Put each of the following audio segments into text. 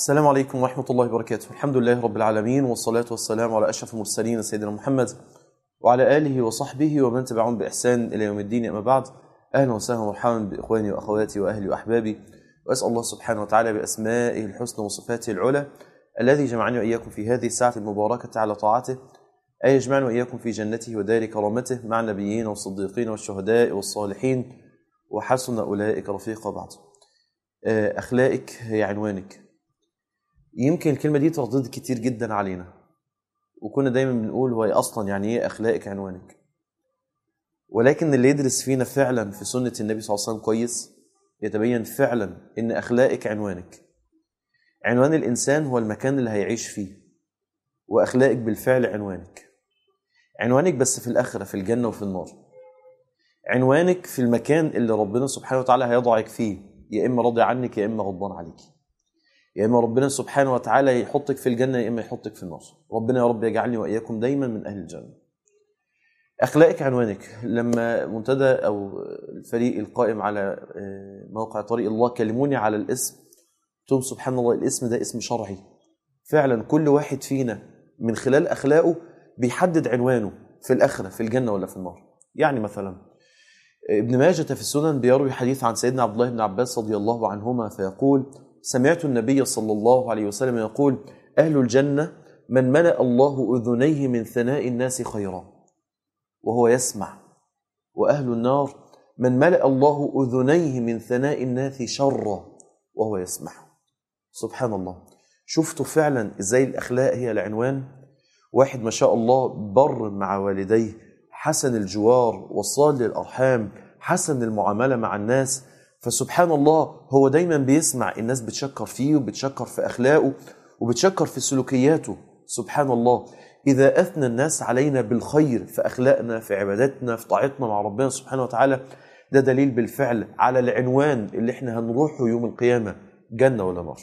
السلام عليكم ورحمة الله وبركاته الحمد لله رب العالمين والصلاة والسلام على أشرف المرسلين سيدنا محمد وعلى آله وصحبه ومن تبعهم بإحسان إلى يوم الدين أما بعد أهلا وسهلا ومرحبا بإخواني وأخواتي وأهلي وأحبابي وأسأل الله سبحانه وتعالى بأسمائه الحسنى وصفاته العلى الذي جمعني وإياكم في هذه الساعة المباركة على طاعته أن يجمعنا وإياكم في جنته ودار كرامته مع النبيين والصديقين والشهداء والصالحين وحسن أولئك رفيقا بعد أخلاقك هي عنوانك يمكن الكلمة دي تردد كتير جدا علينا وكنا دايما بنقول هو أصلا يعني إيه أخلاقك عنوانك ولكن اللي يدرس فينا فعلا في سنة النبي صلى الله عليه وسلم كويس يتبين فعلا إن أخلاقك عنوانك عنوان الإنسان هو المكان اللي هيعيش فيه وأخلاقك بالفعل عنوانك عنوانك بس في الآخرة في الجنة وفي النار عنوانك في المكان اللي ربنا سبحانه وتعالى هيضعك فيه يا إما راضي عنك يا إما غضبان عليك يا إما ربنا سبحانه وتعالى يحطك في الجنة يا إما يحطك في النار ربنا يا رب يجعلني وإياكم دايما من أهل الجنة أخلاقك عنوانك لما منتدى أو الفريق القائم على موقع طريق الله كلموني على الاسم قلت لهم سبحان الله الاسم ده اسم شرعي فعلا كل واحد فينا من خلال أخلاقه بيحدد عنوانه في الآخرة في الجنة ولا في النار يعني مثلا ابن ماجة في السنن بيروي حديث عن سيدنا عبد الله بن عباس رضي الله عنهما فيقول سمعت النبي صلى الله عليه وسلم يقول أهل الجنة من ملأ الله أذنيه من ثناء الناس خيرا وهو يسمع وأهل النار من ملأ الله أذنيه من ثناء الناس شرا وهو يسمع سبحان الله شفتوا فعلا ازاي الأخلاق هي العنوان واحد ما شاء الله بر مع والديه حسن الجوار وصال للأرحام حسن المعاملة مع الناس فسبحان الله هو دايما بيسمع الناس بتشكر فيه وبتشكر في أخلاقه وبتشكر في سلوكياته سبحان الله إذا أثنى الناس علينا بالخير في أخلاقنا في عباداتنا في طاعتنا مع ربنا سبحانه وتعالى ده دليل بالفعل على العنوان اللي احنا هنروحه يوم القيامة جنة ولا نار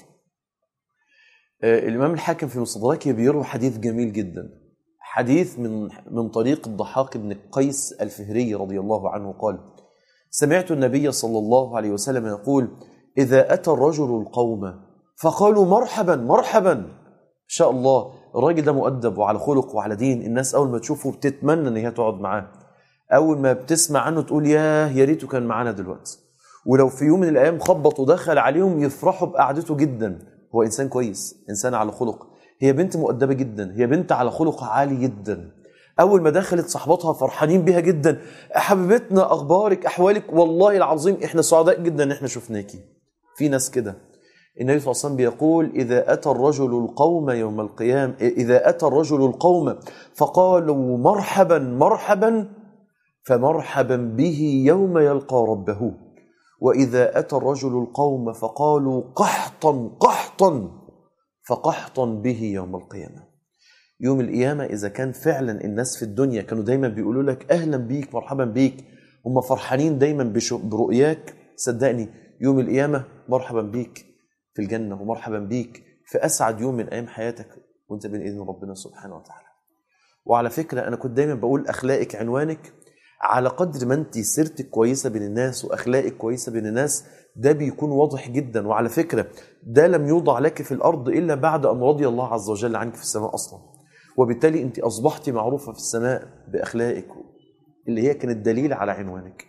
الإمام الحاكم في مستدركه بيروي حديث جميل جدا حديث من من طريق الضحاك بن قيس الفهري رضي الله عنه قال سمعت النبي صلى الله عليه وسلم يقول إذا أتى الرجل القوم فقالوا مرحبا مرحبا إن شاء الله الراجل ده مؤدب وعلى خلق وعلى دين الناس أول ما تشوفه بتتمنى إن هي تقعد معاه أول ما بتسمع عنه تقول ياه يا ريته كان معانا دلوقتي ولو في يوم من الأيام خبط ودخل عليهم يفرحوا بقعدته جدا هو إنسان كويس إنسان على خلق هي بنت مؤدبة جدا هي بنت على خلق عالي جدا أول ما دخلت صحباتها فرحانين بيها جدا حبيبتنا أخبارك أحوالك والله العظيم إحنا سعداء جدا إن إحنا شفناكي في ناس كده النبي صلى الله عليه وسلم بيقول إذا أتى الرجل القوم يوم القيامة إذا أتى الرجل القوم فقالوا مرحبا مرحبا فمرحبا به يوم يلقى ربه وإذا أتى الرجل القوم فقالوا قحطا قحطا فقحطا به يوم القيامة يوم القيامة إذا كان فعلا الناس في الدنيا كانوا دايما بيقولوا لك أهلا بيك مرحبا بيك هم فرحانين دايما برؤياك صدقني يوم القيامة مرحبا بيك في الجنة ومرحبا بيك في أسعد يوم من أيام حياتك وأنت بين إذن ربنا سبحانه وتعالى وعلى فكرة أنا كنت دايما بقول أخلاقك عنوانك على قدر ما أنت سيرتك كويسة بين الناس وأخلاقك كويسة بين الناس ده بيكون واضح جدا وعلى فكرة ده لم يوضع لك في الأرض إلا بعد أن رضي الله عز وجل عنك في السماء أصلا وبالتالي أنت أصبحت معروفة في السماء بأخلاقك اللي هي كانت دليل على عنوانك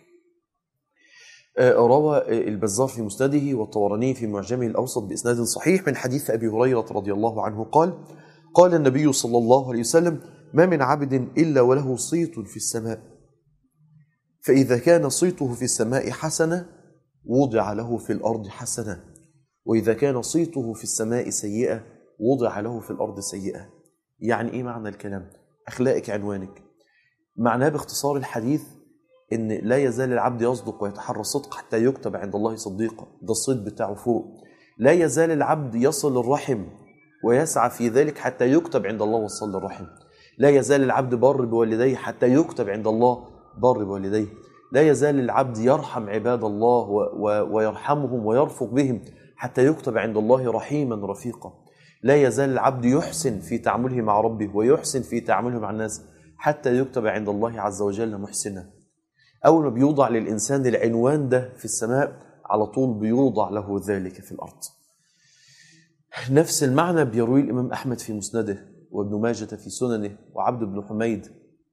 روى البزار في مسنده والطوراني في معجمه الأوسط بإسناد صحيح من حديث أبي هريرة رضي الله عنه قال قال النبي صلى الله عليه وسلم ما من عبد إلا وله صيت في السماء فإذا كان صيته في السماء حسنة وضع له في الأرض حسنة وإذا كان صيته في السماء سيئة وضع له في الأرض سيئة يعني إيه معنى الكلام أخلاقك عنوانك معناه باختصار الحديث ان لا يزال العبد يصدق ويتحرى الصدق حتى يكتب عند الله صديقا ده الصيد بتاعه فوق لا يزال العبد يصل الرحم ويسعى في ذلك حتى يكتب عند الله وصل الرحم لا يزال العبد بر بوالديه حتى يكتب عند الله بر بوالديه لا يزال العبد يرحم عباد الله و و ويرحمهم ويرفق بهم حتى يكتب عند الله رحيما رفيقا لا يزال العبد يحسن في تعامله مع ربه ويحسن في تعامله مع الناس حتى يكتب عند الله عز وجل محسنا أول ما بيوضع للإنسان العنوان ده في السماء على طول بيوضع له ذلك في الأرض نفس المعنى بيروي الإمام أحمد في مسنده وابن ماجة في سننه وعبد بن حميد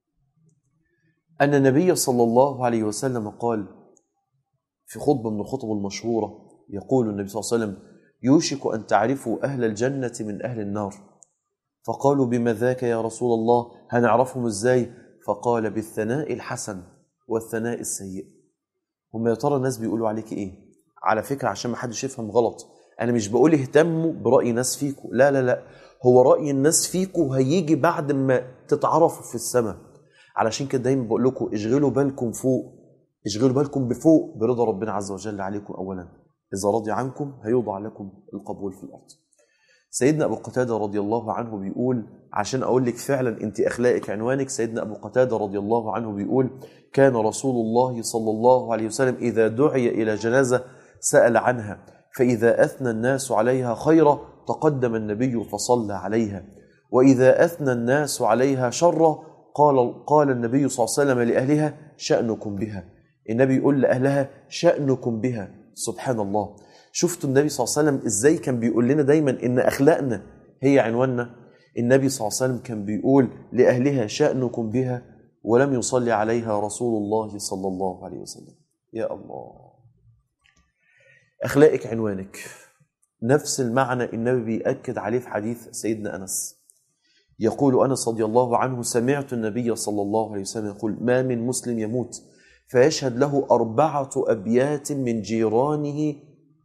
أن النبي صلى الله عليه وسلم قال في خطبة من الخطب المشهورة يقول النبي صلى الله عليه وسلم يوشك أن تعرفوا أهل الجنة من أهل النار فقالوا بما ذاك يا رسول الله هنعرفهم إزاي فقال بالثناء الحسن والثناء السيء هم يا ترى الناس بيقولوا عليك إيه على فكرة عشان ما حدش يفهم غلط أنا مش بقول اهتموا برأي ناس فيكم لا لا لا هو رأي الناس فيكم هيجي بعد ما تتعرفوا في السماء علشان كده دايما بقول لكم اشغلوا بالكم فوق اشغلوا بالكم بفوق برضا ربنا عز وجل عليكم اولا اذا رضي عنكم هيوضع لكم القبول في الارض سيدنا ابو قتاده رضي الله عنه بيقول عشان اقول لك فعلا انت اخلاقك عنوانك سيدنا ابو قتاده رضي الله عنه بيقول كان رسول الله صلى الله عليه وسلم اذا دعي الى جنازه سال عنها فاذا اثنى الناس عليها خيرا تقدم النبي فصلى عليها واذا اثنى الناس عليها شرا قال قال النبي صلى الله عليه وسلم لاهلها شانكم بها النبي يقول لاهلها شانكم بها سبحان الله شفتوا النبي صلى الله عليه وسلم ازاي كان بيقول لنا دايما ان اخلاقنا هي عنواننا النبي صلى الله عليه وسلم كان بيقول لاهلها شانكم بها ولم يصلي عليها رسول الله صلى الله عليه وسلم يا الله اخلاقك عنوانك نفس المعنى النبي بيأكد عليه في حديث سيدنا انس يقول انس رضي الله عنه سمعت النبي صلى الله عليه وسلم يقول ما من مسلم يموت فيشهد له اربعه ابيات من جيرانه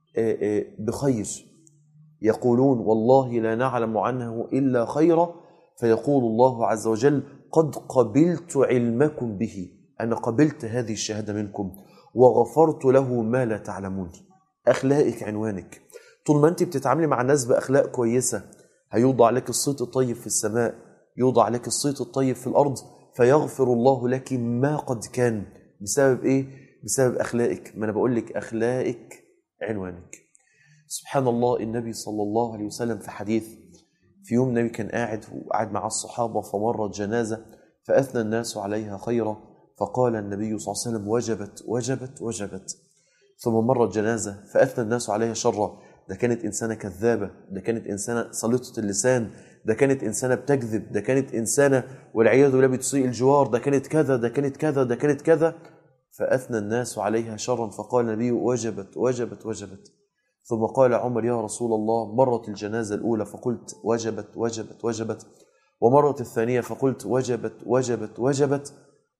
بخير يقولون والله لا نعلم عنه الا خيرا فيقول الله عز وجل قد قبلت علمكم به انا قبلت هذه الشهاده منكم وغفرت له ما لا تعلمون اخلاقك عنوانك طول ما انت بتتعاملي مع الناس باخلاق كويسه هيوضع لك الصيت الطيب في السماء يوضع لك الصيت الطيب في الارض فيغفر الله لك ما قد كان بسبب ايه بسبب اخلاقك ما انا بقول لك اخلاقك عنوانك سبحان الله النبي صلى الله عليه وسلم في حديث في يوم النبي كان قاعد وقعد مع الصحابه فمرت جنازه فاثنى الناس عليها خيرا فقال النبي صلى الله عليه وسلم وجبت وجبت وجبت ثم مرت جنازه فاثنى الناس عليها شرا ده كانت انسانه كذابه ده كانت انسانه سلطه اللسان ده كانت انسانه بتكذب ده كانت انسانه والعياذ بالله بتسيء الجوار ده كانت كذا ده كانت كذا ده كانت كذا فاثنى الناس عليها شرا فقال النبي وجبت وجبت وجبت ثم قال عمر يا رسول الله مرت الجنازه الاولى فقلت وجبت وجبت وجبت ومرت الثانيه فقلت وجبت وجبت وجبت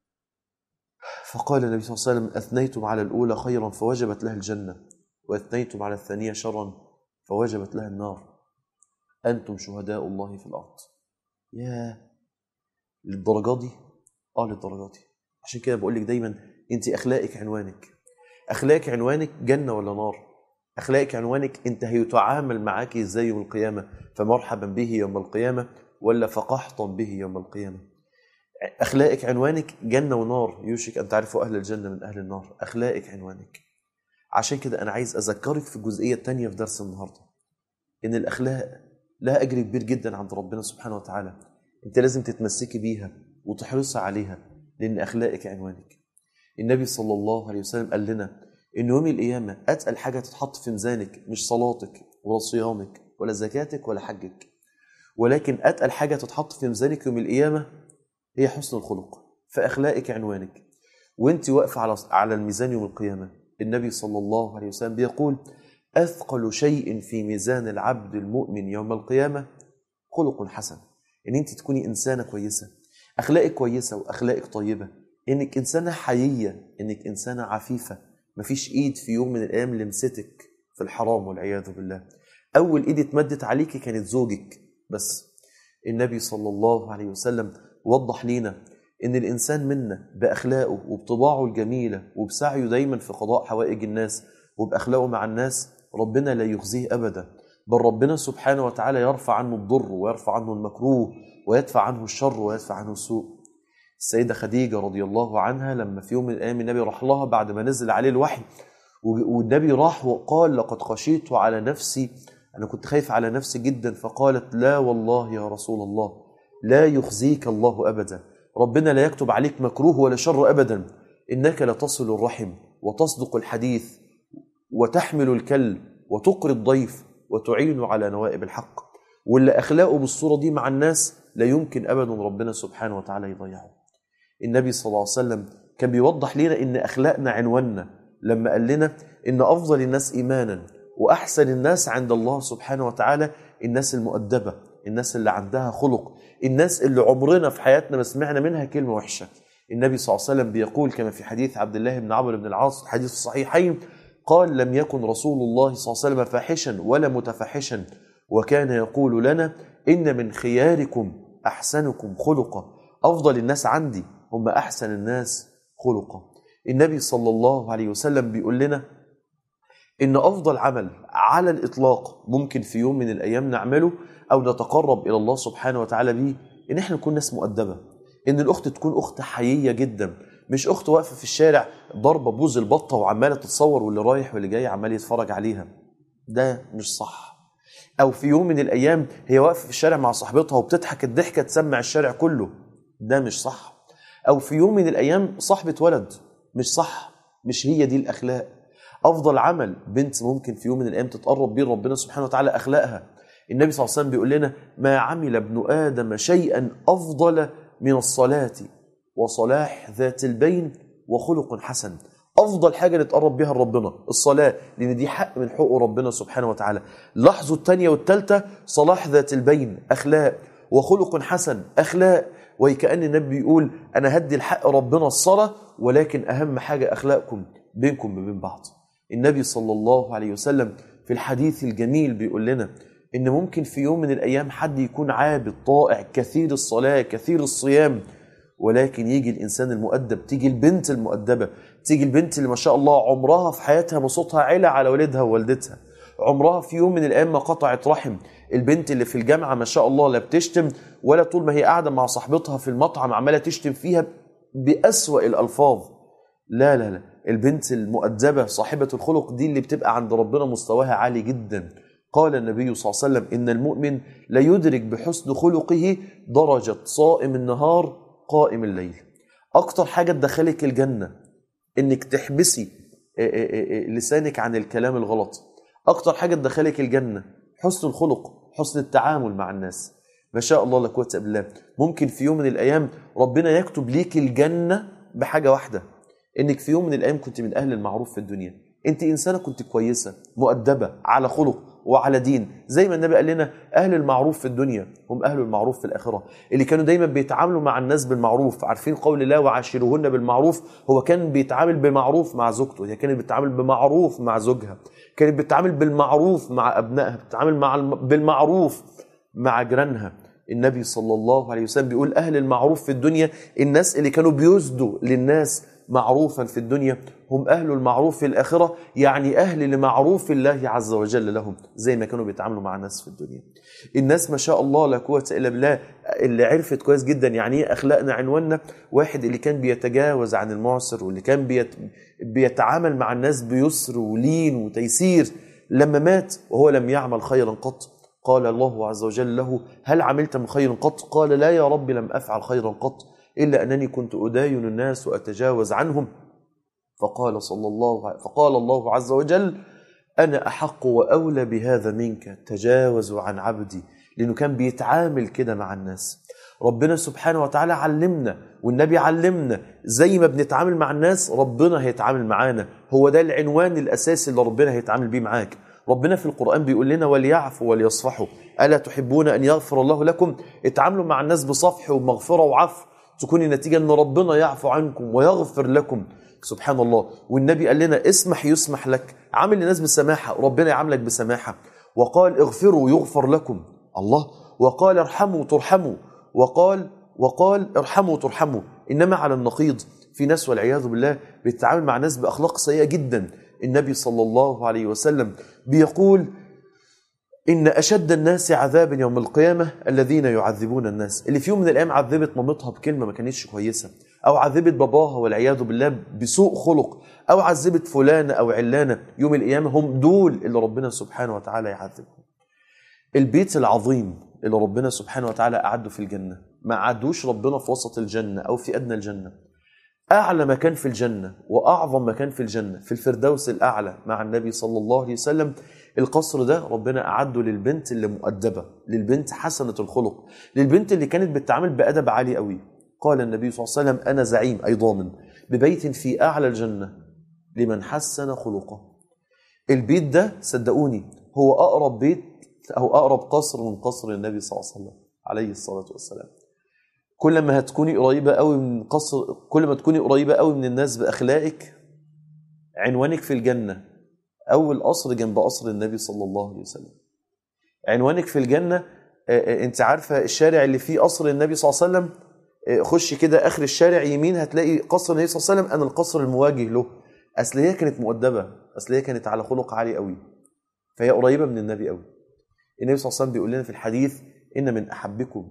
فقال النبي صلى الله عليه وسلم اثنيتم على الاولى خيرا فوجبت لها الجنه واثنيتم على الثانيه شرا فوجبت لها النار انتم شهداء الله في الارض يا للدرجه دي اه للدرجه دي عشان كده بقول لك دايما انت اخلاقك عنوانك اخلاقك عنوانك جنه ولا نار اخلاقك عنوانك انت هيتعامل معاك ازاي يوم القيامه فمرحبا به يوم القيامه ولا فقحطا به يوم القيامه اخلاقك عنوانك جنه ونار يوشك ان تعرفوا اهل الجنه من اهل النار اخلاقك عنوانك عشان كده انا عايز اذكرك في الجزئيه الثانيه في درس النهارده ان الاخلاق لها اجر كبير جدا عند ربنا سبحانه وتعالى انت لازم تتمسكي بيها وتحرصي عليها لان اخلاقك عنوانك النبي صلى الله عليه وسلم قال لنا ان يوم القيامه اتقل حاجه تتحط في ميزانك مش صلاتك ولا صيامك ولا زكاتك ولا حجك ولكن اتقل حاجه تتحط في ميزانك يوم القيامه هي حسن الخلق فاخلاقك عنوانك وانت واقفه على على الميزان يوم القيامه النبي صلى الله عليه وسلم بيقول اثقل شيء في ميزان العبد المؤمن يوم القيامه خلق حسن ان انت تكوني انسانه كويسه اخلاقك كويسه واخلاقك طيبه انك انسانه حييه انك انسانه عفيفه مفيش ايد في يوم من الايام لمستك في الحرام والعياذ بالله اول ايد اتمدت عليكي كانت زوجك بس النبي صلى الله عليه وسلم وضح لينا ان الانسان منا باخلاقه وبطباعه الجميله وبسعيه دايما في قضاء حوائج الناس وباخلاقه مع الناس ربنا لا يخزيه ابدا بل ربنا سبحانه وتعالى يرفع عنه الضر ويرفع عنه المكروه ويدفع عنه الشر ويدفع عنه السوء السيدة خديجة رضي الله عنها لما في يوم من الأيام النبي راح لها بعد ما نزل عليه الوحي والنبي راح وقال لقد خشيت على نفسي أنا كنت خايف على نفسي جدا فقالت لا والله يا رسول الله لا يخزيك الله أبدا ربنا لا يكتب عليك مكروه ولا شر أبدا إنك لتصل الرحم وتصدق الحديث وتحمل الكل وتقري الضيف وتعين على نوائب الحق واللي أخلاقه بالصورة دي مع الناس لا يمكن أبدا ربنا سبحانه وتعالى يضيعه النبي صلى الله عليه وسلم كان بيوضح لنا إن أخلاقنا عنواننا لما قال لنا إن أفضل الناس إيمانا وأحسن الناس عند الله سبحانه وتعالى الناس المؤدبة الناس اللي عندها خلق الناس اللي عمرنا في حياتنا ما سمعنا منها كلمة وحشة النبي صلى الله عليه وسلم بيقول كما في حديث عبد الله بن عمرو بن العاص حديث الصحيحين قال لم يكن رسول الله صلى الله عليه وسلم فاحشا ولا متفحشا وكان يقول لنا إن من خياركم أحسنكم خلقا أفضل الناس عندي هم أحسن الناس خلقا النبي صلى الله عليه وسلم بيقول لنا إن أفضل عمل على الإطلاق ممكن في يوم من الأيام نعمله أو نتقرب إلى الله سبحانه وتعالى به إن إحنا نكون ناس مؤدبة إن الأخت تكون أخت حيية جدا مش أخت واقفة في الشارع ضربة بوز البطة وعمالة تتصور واللي رايح واللي جاي عمال يتفرج عليها ده مش صح أو في يوم من الأيام هي واقفة في الشارع مع صاحبتها وبتضحك الضحكة تسمع الشارع كله ده مش صح أو في يوم من الأيام صاحبة ولد مش صح مش هي دي الأخلاق أفضل عمل بنت ممكن في يوم من الأيام تتقرب بيه ربنا سبحانه وتعالى أخلاقها النبي صلى الله عليه وسلم بيقول لنا ما عمل ابن آدم شيئا أفضل من الصلاة وصلاح ذات البين وخلق حسن أفضل حاجة نتقرب بها لربنا الصلاة لأن دي حق من حقوق ربنا سبحانه وتعالى لاحظوا الثانية والثالثة صلاح ذات البين أخلاق وخلق حسن أخلاق وكأن النبي بيقول أنا هدي الحق ربنا الصلاة ولكن أهم حاجة أخلاقكم بينكم وبين بعض النبي صلى الله عليه وسلم في الحديث الجميل بيقول لنا إن ممكن في يوم من الأيام حد يكون عابد طائع كثير الصلاة كثير الصيام ولكن يجي الإنسان المؤدب تيجي البنت المؤدبة تيجي البنت اللي ما شاء الله عمرها في حياتها ما صوتها علا على والدها ووالدتها عمرها في يوم من الأيام ما قطعت رحم البنت اللي في الجامعة ما شاء الله لا بتشتم ولا طول ما هي قاعدة مع صاحبتها في المطعم عمالة تشتم فيها بأسوأ الألفاظ لا لا لا البنت المؤدبة صاحبة الخلق دي اللي بتبقى عند ربنا مستواها عالي جدا قال النبي صلى الله عليه وسلم إن المؤمن لا يدرك بحسن خلقه درجة صائم النهار قائم الليل أكتر حاجة تدخلك الجنة إنك تحبسي لسانك عن الكلام الغلط أكتر حاجة تدخلك الجنة حسن الخلق حسن التعامل مع الناس ما شاء الله لا قوة إلا بالله ممكن في يوم من الأيام ربنا يكتب ليك الجنة بحاجة واحدة إنك في يوم من الأيام كنت من أهل المعروف في الدنيا أنت إنسانة كنت كويسة مؤدبة على خلق وعلى دين زي ما النبي قال لنا أهل المعروف في الدنيا هم أهل المعروف في الآخرة اللي كانوا دايما بيتعاملوا مع الناس بالمعروف عارفين قول الله وعاشرهن بالمعروف هو كان بيتعامل بمعروف مع زوجته هي كانت بتتعامل بمعروف مع زوجها كانت بتتعامل بالمعروف مع أبنائها بتتعامل مع الم... بالمعروف مع جيرانها النبي صلى الله عليه وسلم بيقول أهل المعروف في الدنيا الناس اللي كانوا بيسدوا للناس معروفا في الدنيا هم أهل المعروف في الآخرة يعني أهل لمعروف الله عز وجل لهم زي ما كانوا بيتعاملوا مع الناس في الدنيا الناس ما شاء الله لا قوة إلا بالله اللي عرفت كويس جدا يعني ايه أخلاقنا عنواننا واحد اللي كان بيتجاوز عن المعسر واللي كان بيت بيتعامل مع الناس بيسر ولين وتيسير لما مات وهو لم يعمل خيرا قط قال الله عز وجل له هل عملت من خير قط قال لا يا رب لم أفعل خيرا قط إلا أنني كنت أداين الناس وأتجاوز عنهم فقال صلى الله فقال الله عز وجل أنا أحق وأولى بهذا منك تجاوزوا عن عبدي لأنه كان بيتعامل كده مع الناس ربنا سبحانه وتعالى علمنا والنبي علمنا زي ما بنتعامل مع الناس ربنا هيتعامل معانا هو ده العنوان الأساسي اللي ربنا هيتعامل بيه معاك ربنا في القرآن بيقول لنا وليعفوا وليصفحوا ألا تحبون أن يغفر الله لكم اتعاملوا مع الناس بصفح ومغفرة وعفو تكون النتيجة أن ربنا يعفو عنكم ويغفر لكم سبحان الله والنبي قال لنا اسمح يسمح لك عامل الناس بسماحة ربنا يعاملك بسماحة وقال اغفروا يغفر لكم الله وقال ارحموا ترحموا وقال وقال ارحموا ترحموا إنما على النقيض في ناس والعياذ بالله بتتعامل مع ناس بأخلاق سيئة جدا النبي صلى الله عليه وسلم بيقول إن أشد الناس عذابا يوم القيامة الذين يعذبون الناس اللي في يوم من الأيام عذبت مامتها بكلمة ما كانتش كويسة أو عذبت باباها والعياذ بالله بسوء خلق أو عذبت فلانة أو علانة يوم القيامة هم دول اللي ربنا سبحانه وتعالى يعذبهم البيت العظيم اللي ربنا سبحانه وتعالى أعده في الجنة ما عدوش ربنا في وسط الجنة أو في أدنى الجنة أعلى مكان في الجنة وأعظم مكان في الجنة في الفردوس الأعلى مع النبي صلى الله عليه وسلم القصر ده ربنا أعده للبنت اللي مؤدبة للبنت حسنة الخلق للبنت اللي كانت بتتعامل بأدب عالي قوي قال النبي صلى الله عليه وسلم أنا زعيم أي ضامن ببيت في أعلى الجنة لمن حسن خلقه البيت ده صدقوني هو أقرب بيت أو أقرب قصر من قصر النبي صلى الله عليه وسلم عليه الصلاة والسلام كل ما هتكوني قريبة قوي من قصر كل ما تكوني قريبة قوي من الناس بأخلاقك عنوانك في الجنة أول قصر جنب قصر النبي صلى الله عليه وسلم عنوانك في الجنة أنت عارفة الشارع اللي فيه قصر النبي صلى الله عليه وسلم خش كده آخر الشارع يمين هتلاقي قصر النبي صلى الله عليه وسلم أنا القصر المواجه له أصل هي كانت مؤدبة أصل هي كانت على خلق عالي قوي فهي قريبة من النبي قوي النبي صلى الله عليه وسلم بيقول لنا في الحديث إن من أحبكم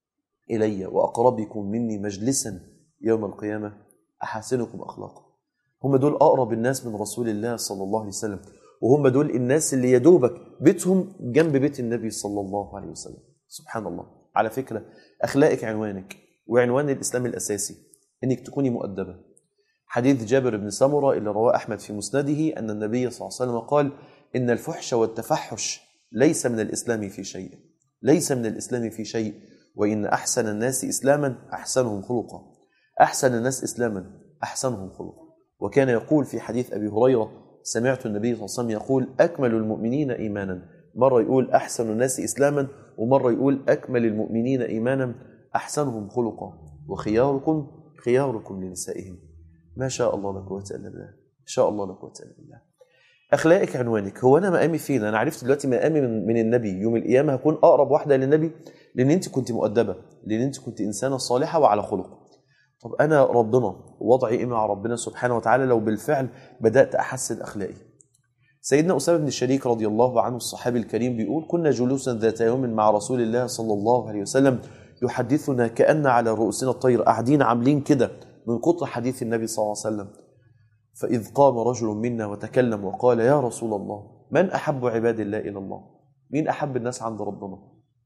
إلي وأقربكم مني مجلسا يوم القيامة أحسنكم أخلاقا هم دول أقرب الناس من رسول الله صلى الله عليه وسلم وهم دول الناس اللي يدوبك بيتهم جنب بيت النبي صلى الله عليه وسلم سبحان الله على فكرة أخلاقك عنوانك وعنوان الإسلام الأساسي إنك تكوني مؤدبة حديث جابر بن سمرة اللي رواه أحمد في مسنده أن النبي صلى الله عليه وسلم قال إن الفحش والتفحش ليس من الإسلام في شيء ليس من الإسلام في شيء وإن أحسن الناس إسلاما أحسنهم خلقا أحسن الناس إسلاما أحسنهم خلقا وكان يقول في حديث أبي هريرة سمعت النبي صلى الله عليه وسلم يقول أكمل المؤمنين إيمانا مرة يقول أحسن الناس إسلاما ومرة يقول أكمل المؤمنين إيمانا أحسنهم خلقا وخياركم خياركم لنسائهم ما شاء الله لا قوة إلا بالله ما شاء الله لا قوة إلا بالله أخلاقك عنوانك هو أنا مقامي فين أنا عرفت دلوقتي مقامي من, من النبي يوم القيامة هكون أقرب واحدة للنبي لأن أنت كنت مؤدبة لأن أنت كنت إنسانة صالحة وعلى خلق طب أنا ربنا وضعي إيه مع ربنا سبحانه وتعالى لو بالفعل بدأت أحسن أخلاقي سيدنا أسامة بن الشريك رضي الله عنه الصحابي الكريم بيقول كنا جلوسا ذات يوم مع رسول الله صلى الله عليه وسلم يحدثنا كأن على رؤوسنا الطير قاعدين عاملين كده من كتر حديث النبي صلى الله عليه وسلم فإذ قام رجل منا وتكلم وقال يا رسول الله من أحب عباد الله إلى الله مين أحب الناس عند ربنا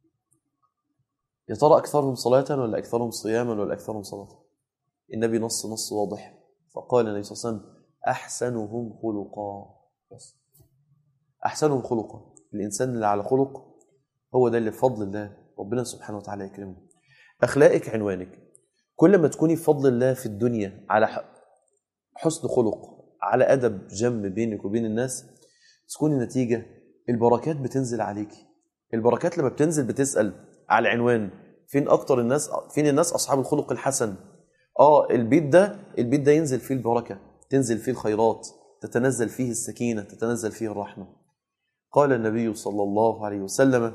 يا ترى أكثرهم صلاة ولا أكثرهم صياما ولا أكثرهم صلاة النبي نص نص واضح فقال النبي صلى الله عليه وسلم أحسنهم خلقا بس أحسنهم خلقا الإنسان اللي على خلق هو ده اللي بفضل الله ربنا سبحانه وتعالى يكرمه أخلاقك عنوانك كل ما تكوني بفضل الله في الدنيا على حسن خلق على أدب جم بينك وبين الناس تكون النتيجة البركات بتنزل عليكي البركات لما بتنزل بتسأل على العنوان فين أكتر الناس فين الناس أصحاب الخلق الحسن آه البيت ده البيت ده ينزل فيه البركة تنزل فيه الخيرات تتنزل فيه السكينة تتنزل فيه الرحمة قال النبي صلى الله عليه وسلم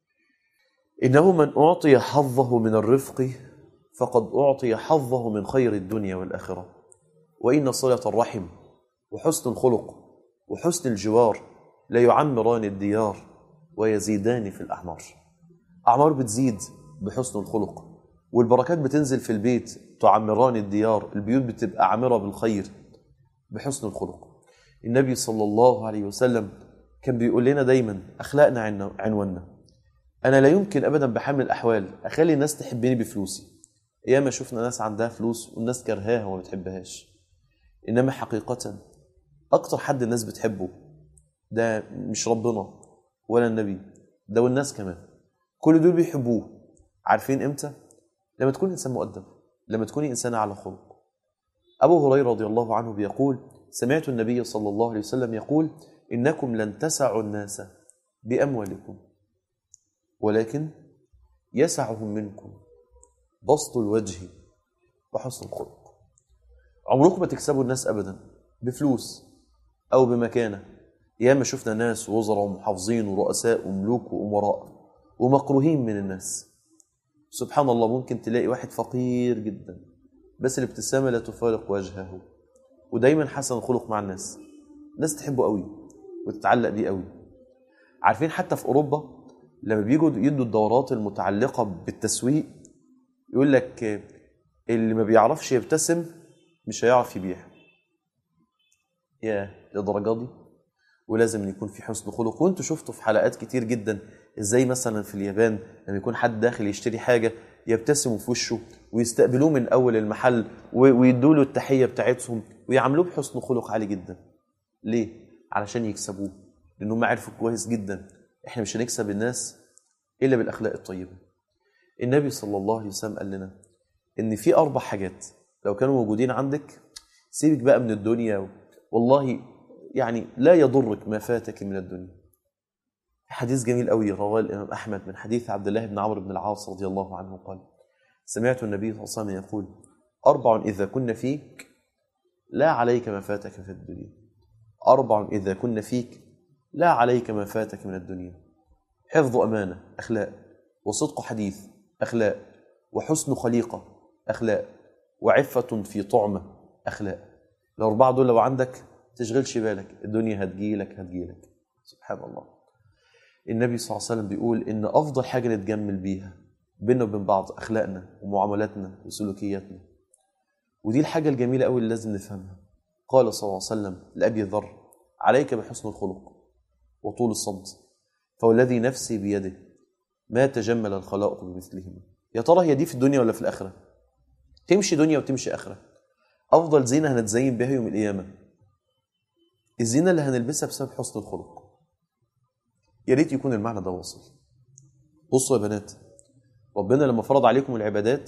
إنه من أعطي حظه من الرفق فقد أعطي حظه من خير الدنيا والآخرة وإن صلة الرحم وحسن الخلق وحسن الجوار لا يعمران الديار ويزيدان في الأعمار أعمار بتزيد بحسن الخلق والبركات بتنزل في البيت تعمران الديار البيوت بتبقى عامرة بالخير بحسن الخلق النبي صلى الله عليه وسلم كان بيقول لنا دايما أخلاقنا عنواننا أنا لا يمكن أبدا بحمل الأحوال أخلي الناس تحبني بفلوسي ياما شفنا ناس عندها فلوس والناس كرهاها وما بتحبهاش إنما حقيقة أكتر حد الناس بتحبه ده مش ربنا ولا النبي ده والناس كمان كل دول بيحبوه عارفين إمتى؟ لما تكون إنسان مؤدب لما تكوني إنسانة على خلق أبو هريرة رضي الله عنه بيقول سمعت النبي صلى الله عليه وسلم يقول إنكم لن تسعوا الناس بأموالكم ولكن يسعهم منكم بسط الوجه وحسن الخلق عمركم ما تكسبوا الناس ابدا بفلوس او بمكانه ياما شفنا ناس وزراء ومحافظين ورؤساء وملوك وامراء ومكروهين من الناس سبحان الله ممكن تلاقي واحد فقير جدا بس الابتسامه لا تفارق وجهه ودايما حسن الخلق مع الناس الناس تحبه قوي وتتعلق بيه قوي عارفين حتى في اوروبا لما بيجوا يدوا الدورات المتعلقه بالتسويق يقول لك اللي ما بيعرفش يبتسم مش هيعرف يبيع يا للدرجه دي ولازم يكون في حسن خلق وانتوا شفتوا في حلقات كتير جدا ازاي مثلا في اليابان لما يكون حد داخل يشتري حاجه يبتسموا في وشه ويستقبلوه من اول المحل ويدوا له التحيه بتاعتهم ويعاملوه بحسن خلق عالي جدا ليه علشان يكسبوه لان هم عرفوا كويس جدا احنا مش هنكسب الناس الا بالاخلاق الطيبه النبي صلى الله عليه وسلم قال لنا ان في اربع حاجات لو كانوا موجودين عندك سيبك بقى من الدنيا والله يعني لا يضرك ما فاتك من الدنيا حديث جميل قوي رواه الامام احمد من حديث عبد الله بن عمرو بن العاص رضي الله عنه قال سمعت النبي صلى الله عليه وسلم يقول اربع اذا كن فيك لا عليك ما فاتك في الدنيا اربع اذا كن فيك لا عليك ما فاتك من الدنيا حفظ امانه اخلاق وصدق حديث اخلاق وحسن خليقه اخلاق وعفه في طعمه اخلاق الاربعه دول لو عندك تشغلش بالك الدنيا هتجيلك هتجيلك سبحان الله النبي صلى الله عليه وسلم بيقول ان افضل حاجه نتجمل بيها بيننا وبين بعض اخلاقنا ومعاملاتنا وسلوكياتنا ودي الحاجه الجميله قوي اللي لازم نفهمها قال صلى الله عليه وسلم لابي ذر عليك بحسن الخلق وطول الصمت فوالذي نفسي بيده ما تجمل الخلائق بمثلهما يا ترى هي دي في الدنيا ولا في الاخره تمشي دنيا وتمشي اخره افضل زينه هنتزين بها يوم القيامه الزينه اللي هنلبسها بسبب حسن الخلق يا ريت يكون المعنى ده واصل بصوا يا بنات ربنا لما فرض عليكم العبادات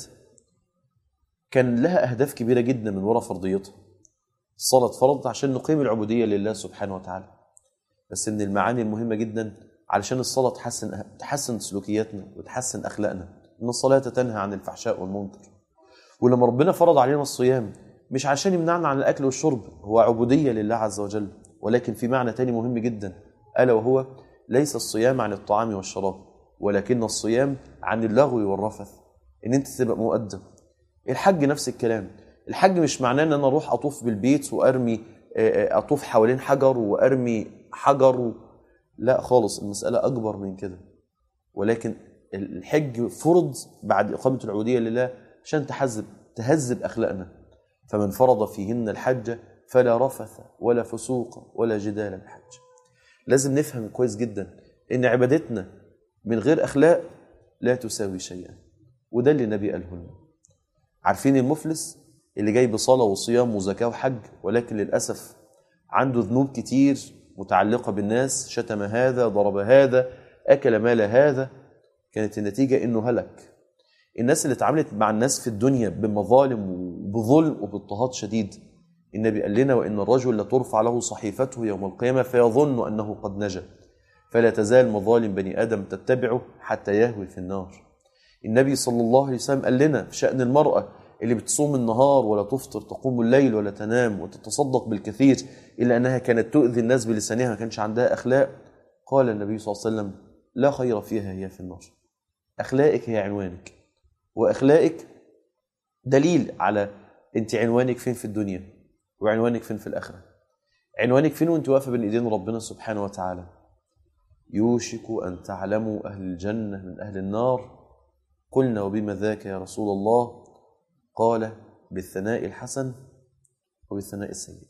كان لها اهداف كبيره جدا من وراء فرضيتها الصلاه اتفرضت عشان نقيم العبوديه لله سبحانه وتعالى بس من المعاني المهمه جدا علشان الصلاه تحسن تحسن سلوكياتنا وتحسن اخلاقنا ان الصلاه تنهى عن الفحشاء والمنكر ولما ربنا فرض علينا الصيام مش عشان يمنعنا عن الاكل والشرب هو عبوديه لله عز وجل ولكن في معنى تاني مهم جدا الا وهو ليس الصيام عن الطعام والشراب ولكن الصيام عن اللغو والرفث ان انت تبقى مؤدب الحج نفس الكلام الحج مش معناه ان انا اروح اطوف بالبيت وارمي اطوف حوالين حجر وارمي حجر و... لا خالص المساله اكبر من كده ولكن الحج فرض بعد اقامه العبوديه لله عشان تحذب تهذب اخلاقنا فمن فرض فيهن الحج فلا رفث ولا فسوق ولا جدال الحج لازم نفهم كويس جدا ان عبادتنا من غير اخلاق لا تساوي شيئا وده اللي النبي قاله لنا عارفين المفلس اللي جاي بصلاه وصيام وزكاه وحج ولكن للاسف عنده ذنوب كتير متعلقه بالناس شتم هذا ضرب هذا اكل مال هذا كانت النتيجه انه هلك الناس اللي اتعاملت مع الناس في الدنيا بمظالم وبظلم وباضطهاد شديد النبي قال لنا وان الرجل لترفع له صحيفته يوم القيامه فيظن انه قد نجا فلا تزال مظالم بني ادم تتبعه حتى يهوي في النار النبي صلى الله عليه وسلم قال لنا في شان المراه اللي بتصوم النهار ولا تفطر تقوم الليل ولا تنام وتتصدق بالكثير الا انها كانت تؤذي الناس بلسانها ما كانش عندها اخلاق قال النبي صلى الله عليه وسلم لا خير فيها هي في النار اخلاقك هي عنوانك واخلاقك دليل على انت عنوانك فين في الدنيا وعنوانك فين في الاخره عنوانك فين وانت واقفه بين ايدين ربنا سبحانه وتعالى يوشك ان تعلموا اهل الجنه من اهل النار قلنا وبما ذاك يا رسول الله قال بالثناء الحسن وبالثناء السيء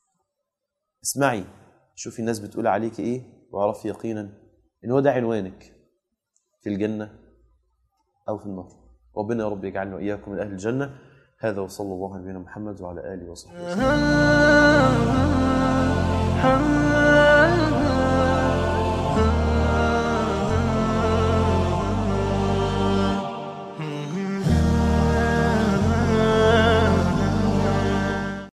اسمعي شوفي الناس بتقول عليك ايه واعرفي يقينا ان هو ده عنوانك في الجنه او في النار ربنا يا رب يجعلنا واياكم من اهل الجنه هذا وصلى الله على نبينا محمد وعلى اله وصحبه وسلم